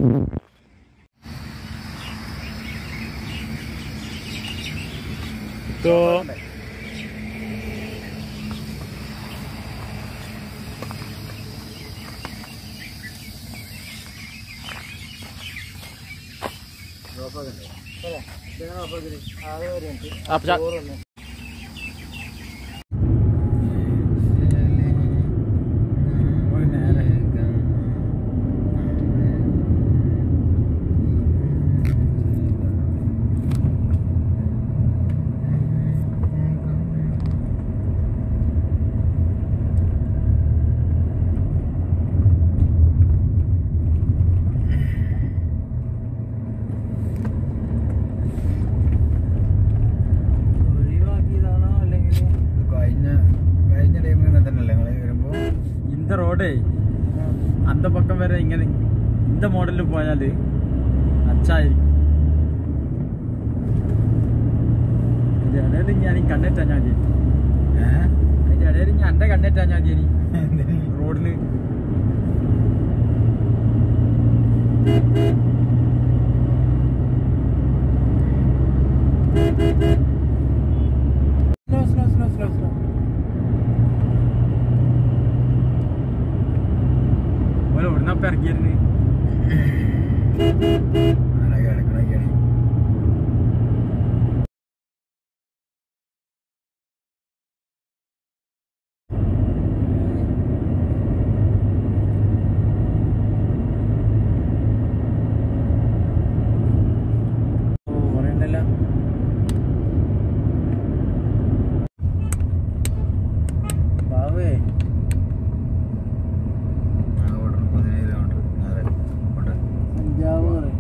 तो आप जा ഒഴിവാക്കിയതാണോ അല്ലെങ്കിൽ കഴിഞ്ഞ കഴിഞ്ഞ ടൈമിൽ ഇങ്ങനെ തന്നെയല്ലേ നിങ്ങൾ വരുമ്പോ இந்த ரோடு அந்த பக்கம் வேற இங்க இந்த மாடலில் போயாല് അച്ചായിരിക്കും ഇതിന്റെ ഇടയിൽ ഞാൻ കണ്ണെറ്റാ ഞാൻ മതി ഏഹ് അതിന്റെ ഇടയിൽ ഞാൻ എന്റെ കണ്ണെറ്റാ ഞാൻ മതി റോഡിന് slow slow slow slow slow ഓരോ ഇവിടുന്നപ്പം ഇറക്കിയിരുന്നു അടക്കണ അടക്കണ ഓ പറയണ്ടല്ലോ ബാവേ അവിടെ പതിനേഴ് കിലോമീറ്റർ നേരെ കൊണ്ട് പഞ്ചാബ് പറയും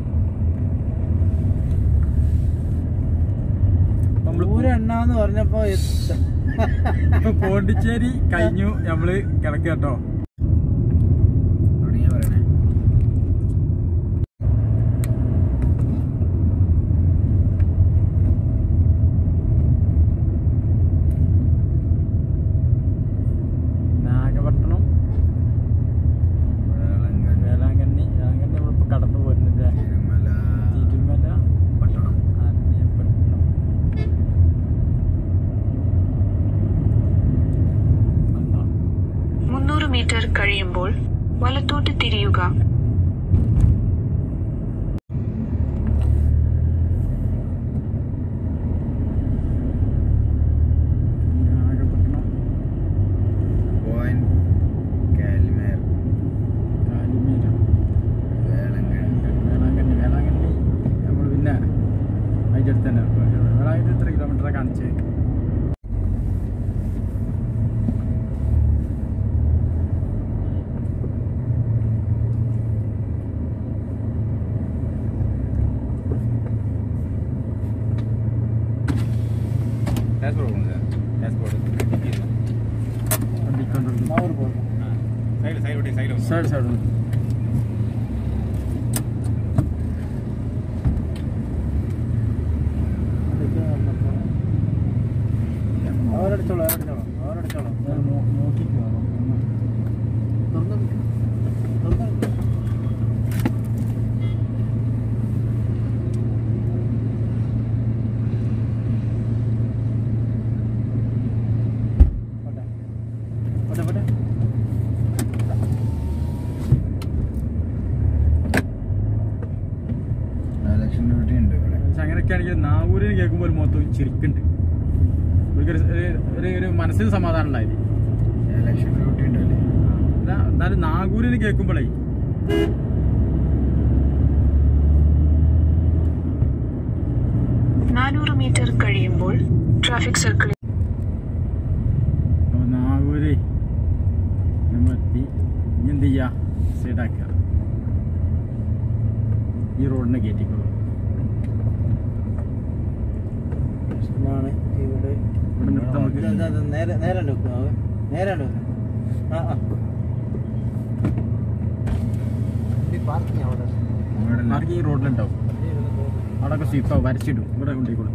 നമ്മള് ദൂരം എണ്ണാന്ന് പറഞ്ഞപ്പോ എത്ത- ഇപ്പൊ പോണ്ടിച്ചേരി കഴിഞ്ഞു നമ്മള് കിടക്കുക കേട്ടോ തുടങ്ങിയാ പറയണേ നാഗപട്ടണം വേളങ്കണ്ണി വേളാങ്കണ്ണി വേളാങ്കണ്ണി നമ്മളിപ്പോ കടന്നു പോരുന്നില്ല തിരുമല തിരുമല പട്ടണം ആനപ്പട്ടണം അല്ല. മുന്നൂറ് മീറ്റർ കഴിയുമ്പോൾ വലത്തോട്ട് തിരിയുക നാഗപട്ടണം പോയിന്റ് കാലിമേർ കാലിമേര വേളങ്കണ്ണി വേളാങ്കണ്ണി വേളാങ്കണ്ണി നമ്മൾ പിന്നെ അതിൻ്റെ അടുത്ത് തന്നെ വേളാങ്കണ്ണി എത്ര കിലോമീറ്ററാണ് കാണിച്ചത് ഡാഷ്ബോർഡ് പോകുന്നത് ഡാഷ്ബോർഡ് വണ്ടിക്കൊണ്ടിരിക്കും നാവൂർ പോകും side side side side side അവരടിച്ചോളൂ അവരടിച്ചോളൂ അവരടിച്ചോളൂ നോക്കിക്കോ തുറന്നു തുറന്നു പോട്ടെ പോട്ടെ പോട്ടെ ലക്ഷം ഡ്യൂട്ടി ഉണ്ട് ഇവിടെ പക്ഷെ അങ്ങനെയൊക്കെ ആണെങ്കിൽ നാവൂരിന് കേൾക്കുമ്പോൾ ഒരു മൊത്തം ചിരിക്കുന്നുണ്ട് ഇവർക്കൊരു ഒരു- ഒരു ഒരു മനസ്സിന് സമാധാനം ഉണ്ടായില്ലേ ലക്ഷം ഡ്യൂട്ടി ഉണ്ടല്ലേ എന്നാ- എന്നാലും നാഗൂരിന് കേൾക്കുമ്പോഴേ നാനൂറ് മീറ്റർ കഴിയുമ്പോൾ ട്രാഫിക് സർക്കിളിൽ അപ്പൊ നാഗൂര് നമ്മളെത്തി ഇനി എന്ത് ചെയ്യാ സൈഡാക്കുക ഈ റോഡിനെ കയറ്റിക്കോളൂ ആണ് ഇവിടെ ഇവിടെ നിർത്താൻ ഇത് നമുക്ക് ഇത് ഇത് നേരെ നേരെ വെക്കുക നേരെ വെക്കുക ആ ആ പാർക്കിംഗ് അവിടെ ഇവിടെ ആർക്ക് ഈ റോഡിലുണ്ടാവും അവിടെയൊക്കെ സ്വീപ്പാവും വരച്ചിടും ഇവിടെ കൊണ്ടിരിക്കോളൂ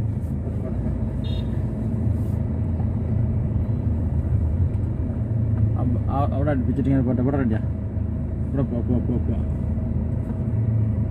അമ്പ- ആ- അവിടെ അടുപ്പിച്ചിട്ട് ഇങ്ങനെ പോട്ടെ ഇവിടെ റെഡിയാ ഇവിടെ പോ പോ പോ പോ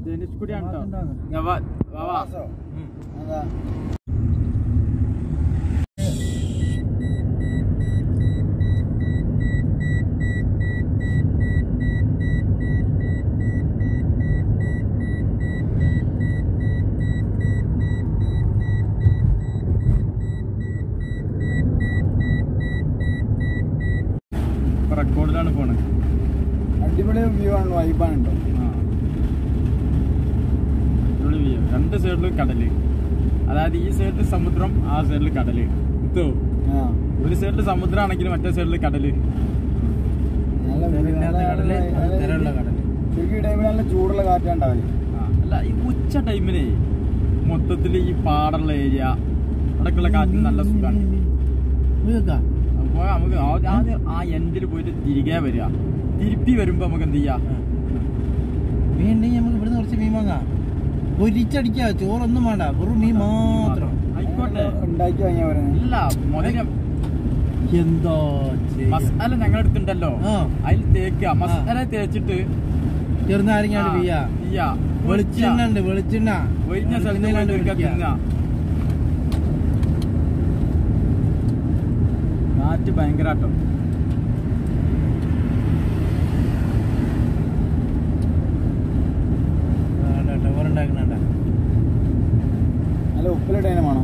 ധനുഷ്കുടിയാണ് കേട്ടോ എന്താന്ന്? ഞാൻ വാ- വാ, വാ. ഉം. അതാ ഇപ്പൊ റെക്കോർഡിലാണ് പോണത് അടിപൊളി വ്യൂ ആണ് വൈബാണ് കേട്ടോ ആ. അടിപൊളി view. രണ്ട് സൈഡിലും കടല് അതായത് ഈ സൈഡിൽ സമുദ്രം ആ സൈഡിൽ കടല് ഇത്തോ ആ ഒരു സൈഡിൽ സമുദ്രം ആണെങ്കിൽ മറ്റേ സൈഡിൽ കടല് നല്ല view. തിരയില്ലാത്ത കടല് നല്ല തിരയുള്ള കടല് ശരിക്കും ഈ ടൈമിൽ നല്ല ചൂടുള്ള കാറ്റാണ്ടാവില്ലേ ആ, അല്ല ഈ ഉച്ച ടൈമിനെ മൊത്തത്തിൽ ഈ പാടുള്ള ഏരിയ അവിടെയൊക്കെയുള്ള കാറ്റിന് നല്ല സുഖമാണ് വീക്കാ അപ്പോൾ നമുക്ക് ആ- ആദ്യം ആ എൻഡിൽ പോയിട്ട് തിരികെ വരിക തിരുപ്പി വരുമ്പോ നമുക്ക് എന്ത് ചെയ്യാം മീൻ ഉണ്ടെങ്കിൽ നമുക്ക് ഇവിടുന്ന് കുറച്ച് മീൻ വാങ്ങാം പൊരിച്ചടിക്കാ ചോറൊന്നും വേണ്ട വെറും മീൻ മാത്രം ആയിക്കോട്ടെ ഉണ്ടാക്കി വാങ്ങിയാ പറയുന്നത് ഇല്ല മുതല എന്തോ ചെയ്യാ. മസാല ഞങ്ങളുടെ അടുത്തുണ്ടല്ലോ ആ അതിൽ തേക്കുക മസാല തേച്ചിട്ട് ചെറുനാരങ്ങാണ്ട് ആ, വീയാ ചെയ്യാ. വെളിച്ചെണ്ണ ഉണ്ട് വെളിച്ചെണ്ണ ഒഴിഞ്ഞ സ്ഥലത്ത് പോയി വെളിച്ചെണ്ണയിലാണ്ട് തീർക്കുക, ഒഴിക്കുക. തിന്നുക. കാറ്റ് ഭയങ്കരാട്ടോ ടവർ ഉണ്ടാക്കുന്നുണ്ട നല്ല ഉപ്പിലിട്ടതിനെ വേണം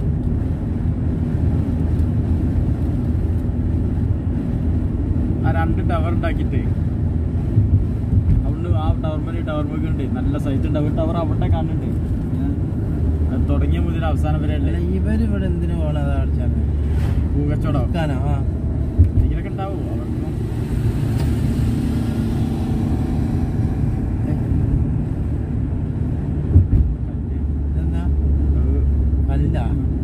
ആ രണ്ട് ടവർ ഉണ്ടാക്കിയിട്ട് അവിടുന്ന് ആ ടവർ മേലെ ടവർ മേലെ ഉണ്ട് നല്ല സൈറ്റ് ഉണ്ട് ഒരു ടവർ അവിടെ കാണുന്നുണ്ട് അത് തുടങ്ങിയ മുതൽ അവസാനം വരെ അല്ല അല്ലേ ഇവര് ഇവിടെ എന്തിനു പോകണം അതാ അടിച്ചാൽ പൂകച്ചോടോ വെക്കാനോ ആ എന്തെങ്കിലൊക്കെ ഉണ്ടാവും അവർക്കും ഇതെന്താ അത് കല്ല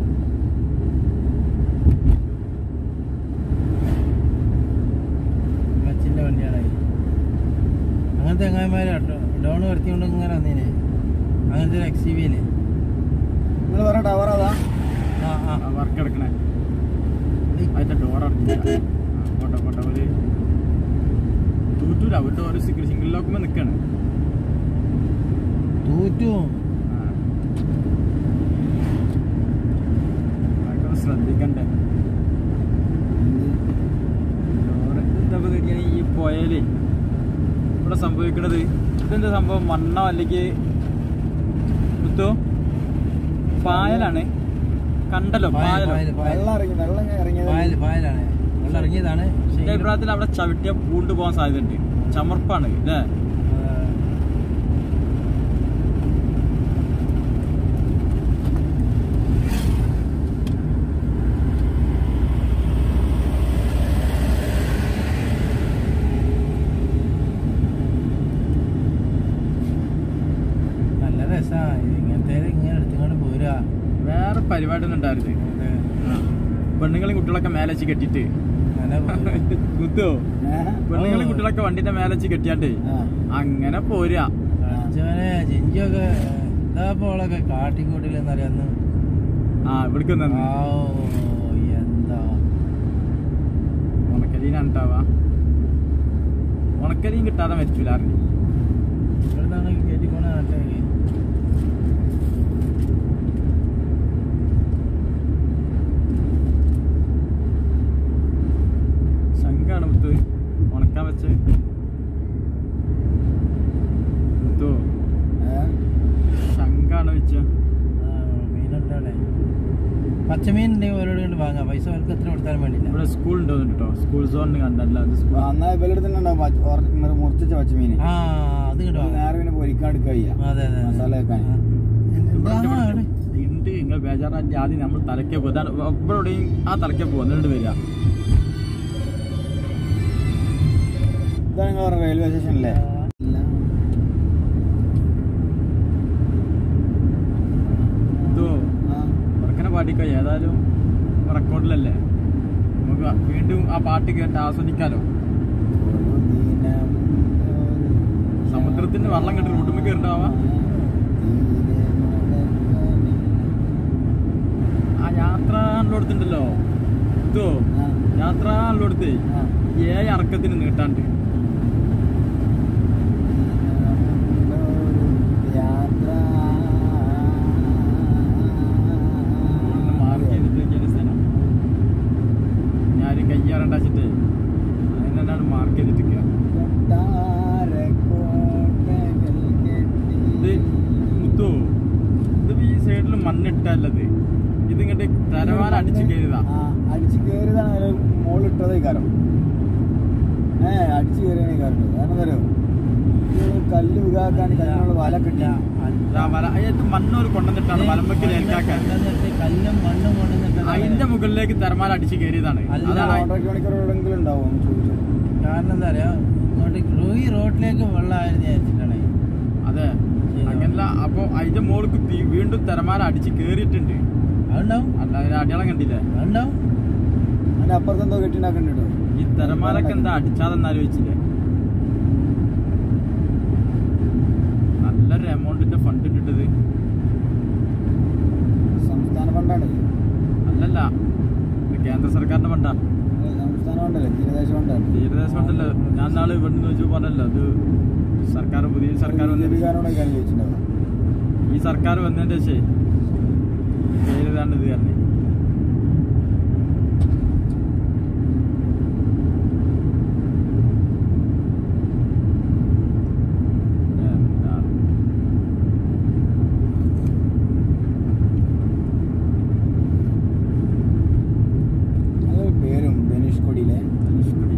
മച്ചിന്റെ വണ്ടിയാണ് ഈ. അങ്ങനത്തെ എങ്ങായിമാര് ഡൗൺ വരുത്തിക്കൊണ്ട് ഇങ്ങനെ വന്നീനെ അങ്ങനത്തെ ഒരു എക്സ് വിയില് നിങ്ങൾ പറഞ്ഞ ടവർ അതാ ആ ആ വർക്ക് എടുക്കണേ അതിന്റെ ഡോർ അടച്ചില്ല പോട്ടെ പോട്ടെ ഒരു തൂറ്റൂല അവരുടെ ഒരു സിംഗിൾ ലോക്കുമ്പോ നിക്കാണ് തൂറ്റും ആ. അതൊക്കെ ഒന്ന് ശ്രദ്ധിക്കണ്ടേ ഡോറ് എന്താ പേടിയാണ് ഈ പുഴയില് ഇവിടെ സംഭവിക്കണത് ഇതെന്താ സംഭവം മണ്ണോ അല്ലെങ്കിൽ മുത്തോ പായലാണ് കണ്ടല്ലോ പായൽ പായലോ പായൽ പായൽ വെള്ളം ഇറങ്ങി വെള്ളം ഇറങ്ങിയത് പായൽ പായലാണ് വെള്ളം ഇറങ്ങിയതാണ് പക്ഷേ എന്റെ അഭിപ്രായത്തിൽ അവിടെ ചവിട്ടിയ പൂണ്ടു പോകാൻ സാധ്യതയുണ്ട് ചമർപ്പാണ് അല്ലേ ആ, നല്ല രസാ ഇങ്ങനത്തെ ഇങ്ങനെ എടുത്തുകൊണ്ട് പോരാ വേറെ പരിപാടി ഒന്നും ഉണ്ടായിരുന്നു പെണ്ണുങ്ങളും കുട്ടികളൊക്കെ മേലെ വെച്ച് കെട്ടിട്ട് അങ്ങനെ പോരാ. കുത്തോ ഏഹ്? പെണ്ണുങ്ങളും ഓ. കുട്ടികളൊക്കെ വണ്ടിന്റെ മേലെ വെച്ച് കെട്ടിയാണ്ട് ആ. അങ്ങനെ പോരാ അച്ഛനെ ചിഞ്ചിയൊക്കെ എന്താ പോളൊക്കെ കാട്ടിക്കൂട്ടില്ലെന്നറിയാന്ന് ആ ഇവിടേക്ക് ആ നിന്ന് എന്താ ഉണക്കലീനാണ് ഉണ്ടാവാ ഉണക്കലീൻ കിട്ടാതെ മരിച്ചില്ലാറിഞ്ഞു ഇവിടുന്നാണ് കയറ്റി പോണ നാട്ടിലേക്ക് ശങ്കാണ് മുത്ത് ഉണക്കാൻ വെച്ച് മുത്തോ ഏഹ്? ശങ്കാണ് വെച്ച ആ, മീനുണ്ടവിടെ പച്ചമീൻ ഉണ്ടെങ്കിൽ ഓരോട് കൊണ്ട് വാങ്ങാം പൈസ അവർക്ക് എത്ര കൊടുത്താലും വേണ്ടില്ല ഇവിടെ സ്കൂൾ ഉണ്ടോ കേട്ടോ സ്കൂൾ സോണിന് കണ്ടല്ല അത് സ്കൂൾ ആ, എന്നാ ഇവരുടെ തന്നെ ഉണ്ടാവും പച്ച- ഓറ- മറ്റേ മുറിച്ച പച്ചമീന് ആ അത് അത് കിട്ടും നേരെ പിന്നെ പൊരിക്കാൻ എടുക്കുക ചെയ്യാം അതെ അതെ മസാല വെക്കാൻ ഇവിടെ ആ, ഉണ്ട്, അവിടെ. ഉണ്ട് നിങ്ങൾ ബേജാറാക്കി ആദ്യം നമ്മൾ തലക്കേ പോകും അതാണ് ഇവിടെയും ആ തലക്കേ പോകും എന്നിട്ട് വരിക ഇതാണ് നിങ്ങൾ പറഞ്ഞ റെയിൽവേ സ്റ്റേഷൻ അല്ലേ ഇതോ ആ. ഉറക്കനെ പാടിക്കോ ഏതായാലും റെക്കോർഡിലല്ലേ നമുക്ക് വീണ്ടും ആ പാട്ട് കേട്ട് ആസ്വദിക്കാലോ ഒരു ദിനം ഒരു സമുദ്രത്തിന്റെ വെള്ളം കണ്ട് റൂട്ടുമ്മ കയറിണ്ടാവാ ആ യാത്ര ഉള്ളടത്തുണ്ടല്ലോ ഇതോ ആ. യാത്ര ഉള്ളടത്ത് ആ. ഏഴ് ഇറക്കത്തിന് നീട്ടാണ്ട് കയറണ്ടാച്ചിട്ട് അതിനെന്നാണ് മാർക്ക് ചെയ്തിട്ട് ഇത് മുത്തു ഇതിപ്പോ ഈ സൈഡിൽ മണ്ണിട്ടല്ലത് ഇതിങ്ങോട്ട് തരവാൻ അടിച്ച് കയറിയതാ അടിച്ചു കയറിയതാണ് മോളിട്ടതേ കാരണം ഏ അടിച്ചു കയറിയതേ കാരണം കാരണം തരും കല്ല് വികാക്കാൻ കല്ലിനുള്ള വല കിട്ടിയ ദാ വര അതിനകത്ത് മണ്ണൊരു കൊണ്ടുവന്നിട്ടാണ് മലമ്പക്ക് നേർക്കാക്കാൻ കല്ലും മണ്ണും കൊണ്ടുവന്നിട്ട് അതിന്റെ മുകളിലേക്ക് തെരമാല അടിച്ച് കയറിയതാണ് അല്ല, അതാണ് കോൺട്രാക്ട് മണിക്കൂർ എവിടെയെങ്കിലും ഉണ്ടാവും എന്ന് ചോദിച്ചു കാരണം എന്താ പറയാ ഇങ്ങോട്ട് ഈ റോഡിലേക്ക് വെള്ളമായിരുന്നു വിചാരിച്ചിട്ടാണ് അതെ അങ്ങനല്ല അപ്പൊ അതിന്റെ മോൾക്ക് തീ- വീണ്ടും തെരമാല അടിച്ച് കേറിയിട്ടുണ്ട് അതുണ്ടാവും അല്ല അതിന് അടിയാളം കണ്ടില്ലേ അതുണ്ടാവും അതിന്റെ അപ്പുറത്തെന്തോ കെട്ടിണ്ടാക്കണ്ടോ ഈ തെരമാലക്ക് എന്താ അടിച്ചാതെന്ന് ആലോചിച്ചില്ലേ നല്ലൊരു എമൗണ്ടിന്റെ ഫണ്ട് ഇട്ടിട്ടത് സംസ്ഥാന ഫണ്ടാണ് അല്ലല്ല ഇത് കേന്ദ്ര സർക്കാരിന്റെ ഫണ്ടാ സംസ്ഥാന ഫണ്ടല്ലേ തീരദേശ ഫണ്ടാണ് തീരദേശ ഫണ്ടല്ല ഞാൻ നാളെ ഇവിടെ നിന്ന് വെച്ച് പറഞ്ഞല്ലോ അത് സർക്കാർ പുതിയ സർക്കാർ വന്നതിന് ബിജെപിക്കാരോടൊക്കെ കാര്യം ചോദിച്ചിട്ടുണ്ടാവും ഈ സർക്കാർ വന്നതിന്റെ ശേ പേരിതാണ് ഇത് തന്നെ എന്താ നല്ലൊരു പേരും ബെനീഷ് കൊടിയിലെ ധനുഷ്കോടി.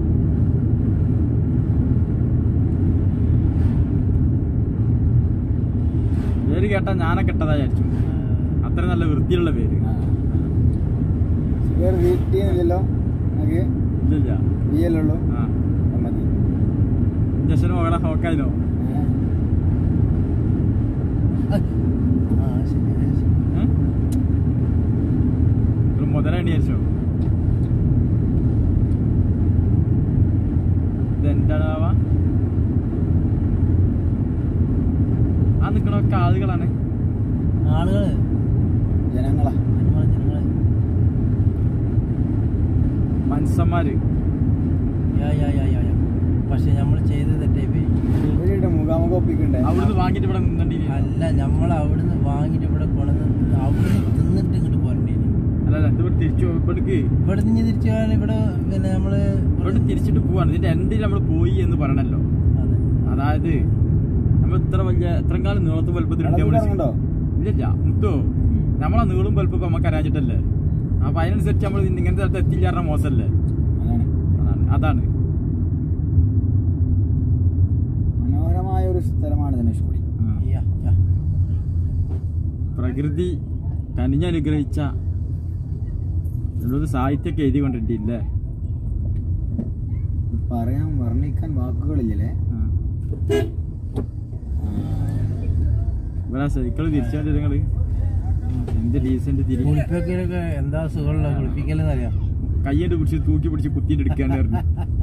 പേര് കേട്ടാ ഞാനൊക്കെ ഇട്ടതാ വിചാരിച്ചു അത്ര നല്ല വൃത്തിയുള്ള പേര് വേറെ വീട്ടിന്നില്ലല്ലോ നമുക്ക് ഇല്ലില്ല ബി എല്ലുള്ളൂ ആ മതി ജഷന് മകളെ ഹോക്കായിനോ ഏ? ആ ശരി ശരി. മുതലാണ് വിചാരിച്ചോ ഇതെന്താണാവാ ആ നിക്കണൊക്കെ ആളുകളാണ് ആളുകള് ജനങ്ങളാ നമ്മളെ ജനങ്ങള് മനുഷ്യന്മാര് യാ യാ യാ യാ യാ. പക്ഷെ നമ്മൾ ചെയ്ത് തെറ്റായി പോയി ഇവരുടെ മുഖാമുഖം ഒപ്പിക്കണ്ടേ അവിടുന്ന് വാങ്ങിട്ട് ഇവിടെ നിന്നിട്ട് അല്ല നമ്മൾ അവിടുന്ന് വാങ്ങിയിട്ട് ഇവിടെ കൊണ്ടുവന്ന് അവിടുന്ന് തിന്നിട്ട് ഇങ്ങോട്ട് പോരണ്ടേ അല്ല ഇത് ഇവിടെ തിരിച്ചു ഇവിടേക്ക് ഇവിടെ നിന്ന് തിരിച്ചു പോകാൻ ഇവിടെ പിന്നെ നമ്മള് ഇവിടെ തിരിച്ചിട്ട് പോവാണ് ഇതിന്റെ എൻഡിൽ നമ്മൾ പോയി എന്ന് പറയണല്ലോ അതെ അതായത് നമ്മൾ ഇത്ര വലിയ എത്ര കാലം നീളത്തും വലുപ്പത്തിൽ ഇറങ്ങണ്ടോ ഇല്ല മുത്തോ നമ്മളെ നീളും വലുപ്പം നമുക്ക് അറിയാച്ചിട്ടല്ലേ അപ്പൊ അതിനനുസരിച്ച് നമ്മൾ ഇങ്ങനത്തെ സ്ഥലത്ത് എത്തില്ലാറ മോശമല്ലേ അതാണ് അതാണ് അതാണ് മനോഹരമായ ഒരു സ്ഥലമാണ് ധനുഷ് കൊടി ആ. യാ, യാ. പ്രകൃതി കനിഞ്ഞനുഗ്രഹിച്ച ഒരു സാഹിത്യമൊക്കെ എഴുതി കൊണ്ടിട്ടില്ലേ പറയാൻ വർണ്ണിക്കാൻ വാക്കുകളില്ലല്ലേ ഇവിടെ സൈക്കിള് തിരിച്ചു നിങ്ങള് എന്ത് ഡീസന്റ് തിരി കുളിപ്പിക്കലൊക്കെ എന്താ സുഖമുള്ള കുളിപ്പിക്കലെന്നറിയാം കയ്യിട്ട് പിടിച്ച് തൂക്കി പിടിച്ച് കുത്തിയിട്ട് എടുക്കാന്ന് പറഞ്ഞു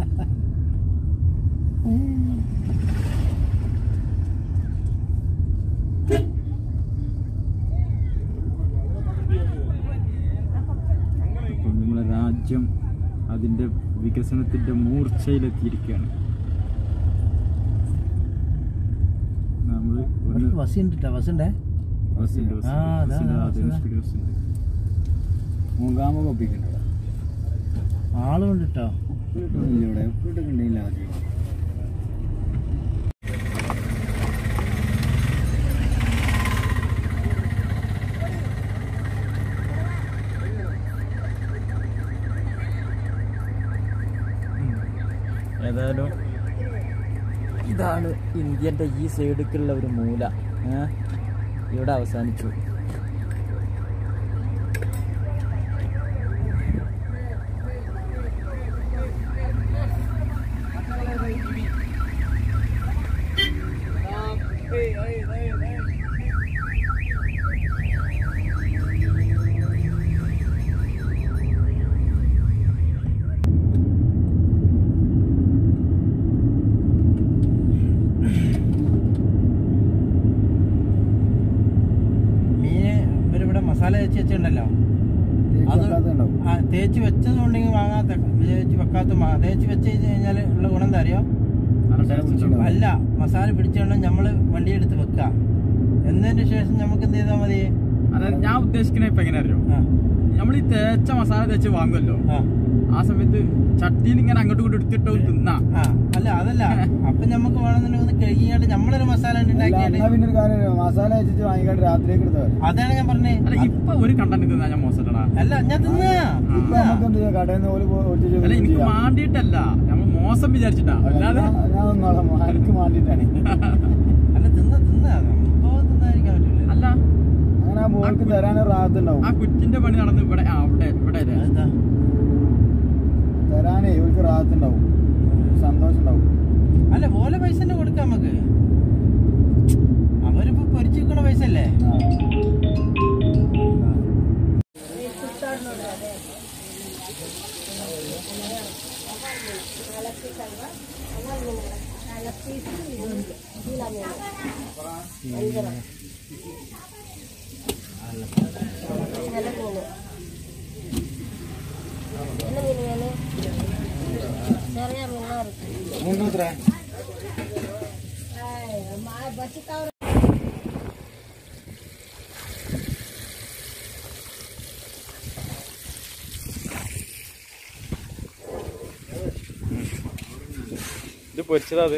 അപ്പം നമ്മളെ രാജ്യം അതിന്റെ വികസനത്തിന്റെ മൂർച്ചയിലെത്തിയിരിക്കുകയാണ് നമ്മള് ഒന്ന് ബസ് ഉണ്ട് കേട്ടോ ബസ് ഉണ്ടേ ബസ്സുണ്ട് ബസ്സുണ്ട് ആ, അതാ, ബസ്സുണ്ട് അതാ, ആ, ധനുഷ്കോടി ബസ്സുണ്ട് മുഖാമുഖം ഒപ്പിക്കണ്ട ആളുണ്ട് കേട്ടോ വീട്ടൊന്നുമില്ല ഇവിടെ വീട്ടൊക്കെ ഉണ്ടെങ്കിൽ ആദ്യം ഏതായാലും ഇതാണ് ഇന്ത്യൻ്റെ ഈ സൈഡിലേക്കുള്ള ഒരു മൂല ഏ? ഇവിടെ അവസാനിച്ചു മീന് ഇവരിവിടെ മസാല തേച്ച് വെച്ചിട്ടുണ്ടല്ലോ അത് ഉണ്ടാവും ആ, തേച്ച് വെച്ചതുകൊണ്ടെങ്കിൽ വാങ്ങാത്ത തേച്ച് വെക്കാത്ത മാ- തേച്ച് വെച്ച് കഴിഞ്ഞാൽ ഉള്ള ഗുണം എന്താ അറിയോ നല്ല ടേസ്റ്റ് ഉണ്ടാവും. അല്ല മസാല പിടിച്ചുകൊണ്ട് നമ്മൾ വണ്ടിയെടുത്ത് വെക്കുക എന്നതിന് ശേഷം നമുക്ക് എന്ത് ചെയ്താൽ മതി അതായത് ഞാൻ ഉദ്ദേശിക്കണ ഇപ്പൊ എങ്ങനെ അറിയോ ആ നമ്മൾ ഈ തേച്ച മസാല തേച്ച് വാങ്ങുമല്ലോ ആ ആ സമയത്ത് ചട്ടിയിൽ ഇങ്ങനെ അങ്ങോട്ടും ഇങ്ങോട്ടും എടുത്തിട്ടോ തിന്നാ ആ അല്ല അതല്ല അപ്പൊ നമുക്ക് വേണമെന്നുണ്ടെങ്കിൽ ഒന്ന് കഴുകിയാണ്ട് നമ്മളൊരു മസാല അല്ല, ഉണ്ടാക്കിയാണ്ട് എന്നാ പിന്നെ ഒരു കാര്യം അറിയോ? മസാല വെച്ചിട്ട് വാങ്ങിക്കാണ്ട് രാത്രിയേക്ക് എടുത്താൽ മതി. അതാണ് ഞാൻ പറഞ്ഞേ അല്ല ഇപ്പൊ ഒരു കണ്ടന്റ് തിന്നാ ഞാൻ മോശമല്ലടാ അല്ല ഞാൻ തിന്നാ ഇപ്പൊ നമുക്ക് എന്ത് ചെയ്യാം കടയിൽ നിന്ന് ഓല് പോ- ഒട്ടിച്ച് അല്ല എനിക്ക് ചെയ്യാം. മാണ്ടിയിട്ടല്ല നമ്മൾ മോശം വിചാരിച്ചിട്ടാ അല്ല, അല്ലാതെ ഞാൻ- ഞാൻ നിന്നോളാം. എനിക്ക് മാണ്ടിട്ടാണ് അല്ല തിന്നാ തിന്നാ സംഭവം തിന്നായിരിക്കാൻ പറ്റില്ല അല്ല അങ്ങനെ ആ മോൾക്ക് തരാനൊരു റാഹത്തുണ്ടാവും ആ കുറ്റിന്റെ പണി നടന്ന് ഇവിടെ ആ അവിടെ ഇവിടെ അല്ലേ? അതെന്താ? തരാനേ ഇവർക്ക് റാഹത്തുണ്ടാവും സന്തോഷം ഉണ്ടാവും അല്ല ഓല പൈസ തന്നെ കൊടുക്കാം നമുക്ക് അവരിപ്പോ പൊരിച്ചു വെക്കണ പൈസ അല്ലേ ആ. മുന്നൂത്ര ഇത് പൊരിച്ചതാ അത്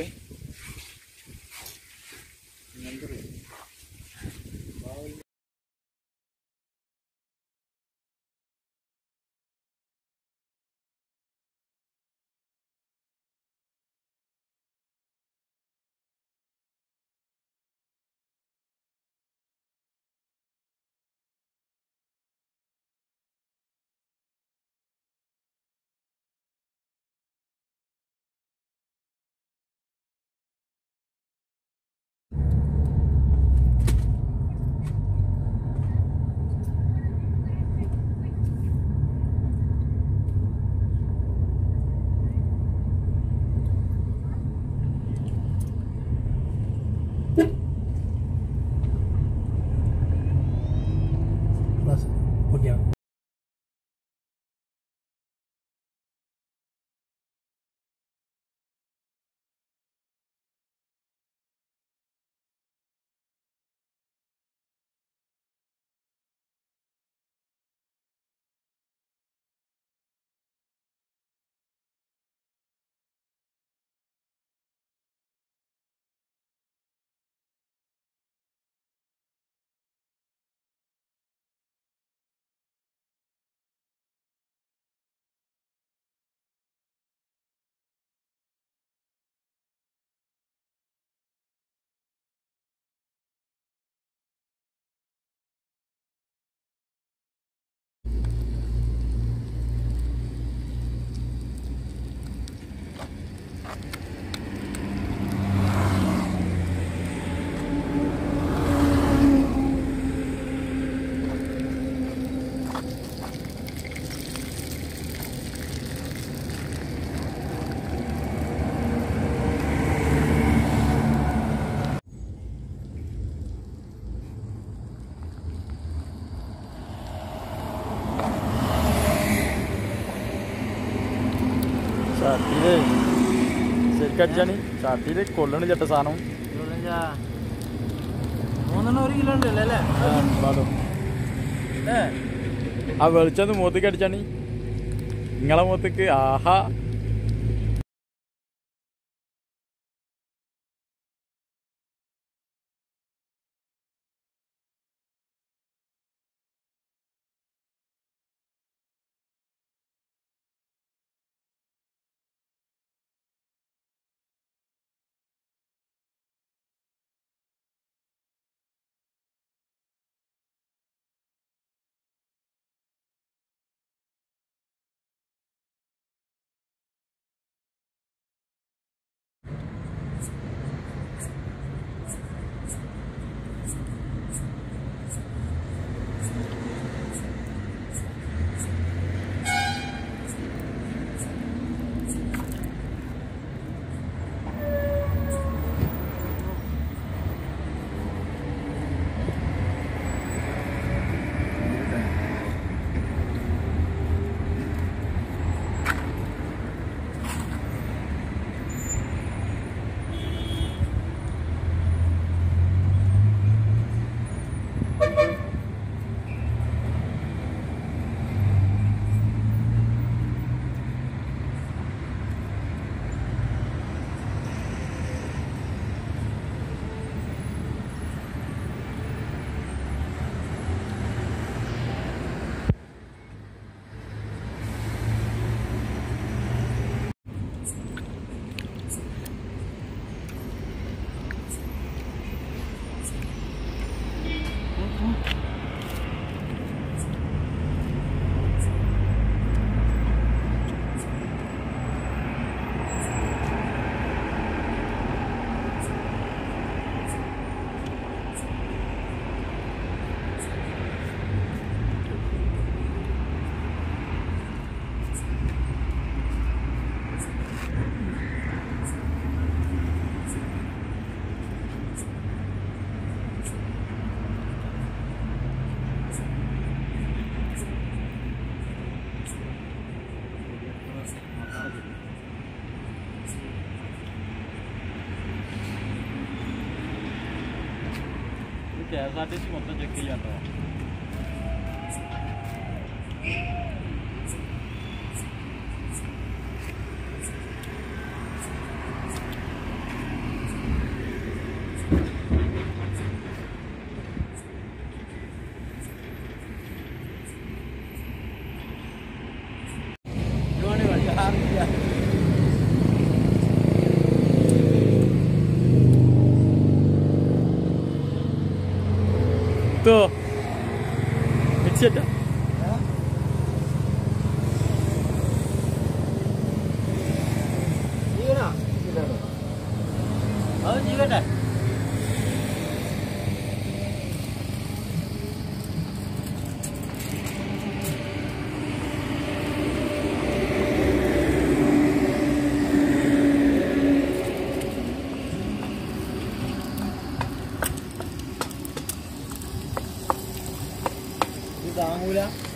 ഓക്കെ ചട്ടിയില് ശരിക്കടിച്ചാണ് ചട്ടിയില് കൊല്ലണ ചേട്ട സാധനം മൂന്നെണ്ണം ഒരു കിലോ ഉണ്ടല്ലോ അല്ലേ ഏ ആ വെളിച്ചൊന്ന് മൂത്തേക്ക് അടിച്ചാണ് നിങ്ങളെ മൂത്തേക്ക് ആഹാ എസ് ആർ ടി സി മൊത്തം ചെക്ക് ചെയ്യാട്ടോ Tuh. Headset dah. അത് ചെയ്യട്ടെ ഇത് താങ്ങൂല